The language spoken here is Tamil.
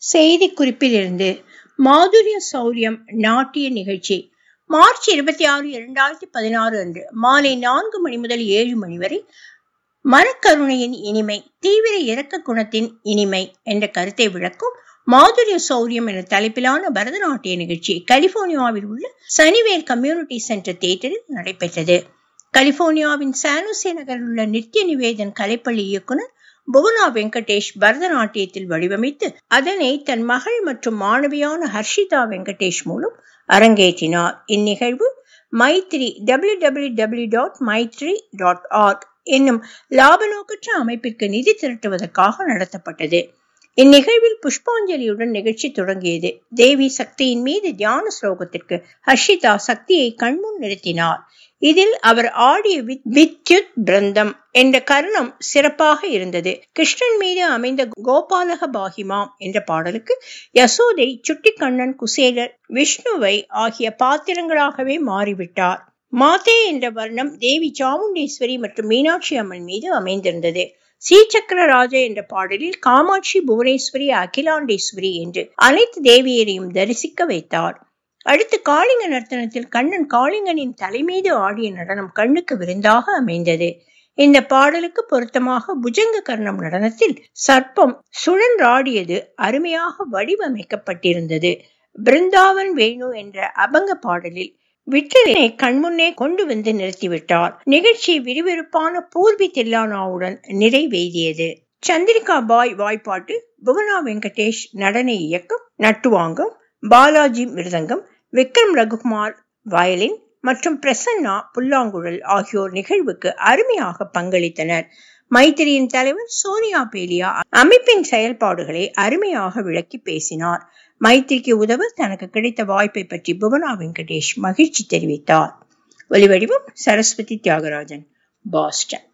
செய்தி குறிப்பிலிருந்து மாதுரிய சௌரியம் நாட்டிய நிகழ்ச்சி மார்ச் இருபத்தி ஆறு இரண்டாயிரத்தி பதினாறு அன்று மாலை நான்கு மணி முதல் ஏழு மணி வரை மனக்கருணையின் இனிமை தீவிர இரக்க குணத்தின் இனிமை என்ற கருத்தை விளக்கும் மாதுரிய சௌரியம் என தலைப்பிலான பரதநாட்டிய நிகழ்ச்சி கலிபோர்னியாவில் உள்ள சனிவேல் கம்யூனிட்டி சென்டர் தியேட்டரில் நடைபெற்றது கலிபோர்னியாவின் சானுசே நகரில் உள்ள நித்ய நிவேதன் கலைப்பள்ளி இயக்குனர் புவனா வெங்கடேஷ் பரதநாட்டியத்தில் வடிவமைத்து அதனை தன் மகள் மற்றும் மாணவியான ஹர்ஷிதா வெங்கடேஷ் மூலம் அரங்கேற்றினார் இந்நிகழ்வு Maitri W W W dot Maitri dot org என்னும் லாபநோக்கற்ற அமைப்பிற்கு நிதி திரட்டுவதற்காக நடத்தப்பட்டது இந்நிகழ்வில் புஷ்பாஞ்சலியுடன் நிகழ்ச்சி தொடங்கியது தேவி சக்தியின் மீது தியான ஸ்லோகத்திற்கு ஹர்ஷிதா சக்தியை கண்முன் நிறுத்தினார் இதில் அவர் ஆடிய வித்யுத் பிரந்தம் என்ற கருணம் சிறப்பாக இருந்தது கிருஷ்ணன் மீது அமைந்த கோபாலக பாகிமாம் என்ற பாடலுக்கு யசோதை சுட்டிக்கண்ணன் குசேலர் விஷ்ணுவை ஆகிய பாத்திரங்களாகவே மாறிவிட்டார் மாதே என்ற வர்ணம் தேவி சாமுண்டேஸ்வரி மற்றும் மீனாட்சி அம்மன் மீது அமைந்திருந்தது ஸ்ரீசக்கரராஜ என்ற பாடலில் காமாட்சி புவனேஸ்வரி அகிலாண்டேஸ்வரி என்று அனைத்து தேவியரையும் தரிசிக்க வைத்தார் அடுத்து காளிங்க நர்த்தனத்தில் கண்ணன் காளிங்கனின் தலைமீது ஆடிய நடனம் கண்ணுக்கு விருந்தாக அமைந்தது இந்த பாடலுக்கு பொருத்தமாக புஜங்க கர்ணம் நடனத்தில் சர்ப்பம் சுழன்றாடியது அருமையாக வடிவமைக்கப்பட்டிருந்தது பிருந்தாவன் வேணு என்ற அபங்க பாடலில் விட்டலினை கண்முன்னே கொண்டு வந்து நிறுத்திவிட்டார் நிகழ்ச்சி விறுவிறுப்பான பூர்வி தில்லானாவுடன் நிறைவேறியது சந்திரிகா பாய் வாய்ப்பாட்டு புவனா வெங்கடேஷ் நடன இயக்கம் நட்டுவாங்கம் பாலாஜி மிருதங்கம் விக்ரம் ரகுமார் வயலின் மற்றும் பிரசன்னா புல்லாங்குழல் ஆகியோர் நிகழ்வுக்கு அருமையாக பங்களித்தனர் மைத்திரியின் தலைவர் சோனியா பேலியா அமைப்பின் செயல்பாடுகளை அருமையாக விளக்கி பேசினார் மைத்திரிக்கு உதவ தனக்கு கிடைத்த வாய்ப்பை பற்றி புவனா வெங்கடேஷ் மகிழ்ச்சி தெரிவித்தார் ஒலிவடிவம் சரஸ்வதி தியாகராஜன் பாஸ்டன்